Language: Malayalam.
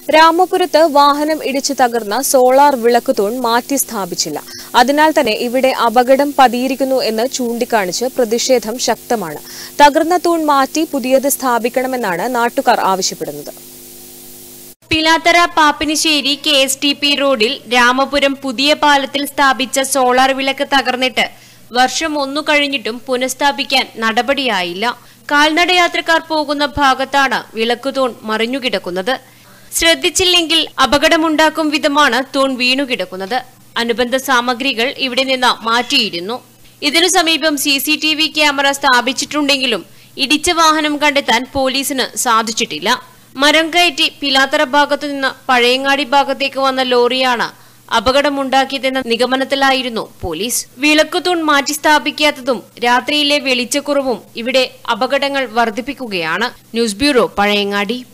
രാമപുരത്ത് വാഹനം ഇടിച്ചു തകർന്ന സോളാർ വിളക്കുതൂൺ മാറ്റി സ്ഥാപിച്ചില്ല അതിനാൽ തന്നെ ഇവിടെ അപകടം പതിയിരിക്കുന്നു എന്ന് ചൂണ്ടിക്കാണിച്ച് പ്രതിഷേധം ശക്തമാണ് തകർന്ന തൂൺ മാറ്റി പുതിയത് സ്ഥാപിക്കണമെന്നാണ് നാട്ടുകാർ ആവശ്യപ്പെടുന്നത് Pilathara Papinissery K S T P റോഡിൽ രാമപുരം പുതിയ പാലത്തിൽ സ്ഥാപിച്ച സോളാർ വിളക്ക് തകർന്നിട്ട് വർഷം ഒന്നു കഴിഞ്ഞിട്ടും പുനഃസ്ഥാപിക്കാൻ നടപടിയായില്ല കാൽനടയാത്രക്കാർ പോകുന്ന ഭാഗത്താണ് വിളക്കുതൂൺ മറിഞ്ഞുകിടക്കുന്നത് ശ്രദ്ധിച്ചില്ലെങ്കിൽ അപകടമുണ്ടാക്കും വിധമാണ് തൂൺ വീണുകിടക്കുന്നത് അനുബന്ധ സാമഗ്രികൾ ഇവിടെ നിന്ന് മാറ്റിയിരുന്നു ഇതിനു സമീപം C C T V camera സ്ഥാപിച്ചിട്ടുണ്ടെങ്കിലും ഇടിച്ച വാഹനം കണ്ടെത്താൻ പോലീസിന് സാധിച്ചിട്ടില്ല മരം കയറ്റി പിലാത്തറ ഭാഗത്തു നിന്ന് പഴയങ്ങാടി ഭാഗത്തേക്ക് വന്ന ലോറിയാണ് അപകടമുണ്ടാക്കിയതെന്ന നിഗമനത്തിലായിരുന്നു പോലീസ് വിളക്കുതൂൺ മാറ്റി സ്ഥാപിക്കാത്തതും രാത്രിയിലെ വെളിച്ചക്കുറവും ഇവിടെ അപകടങ്ങൾ വർദ്ധിപ്പിക്കുകയാണ് ന്യൂസ് ബ്യൂറോ പഴയങ്ങാടി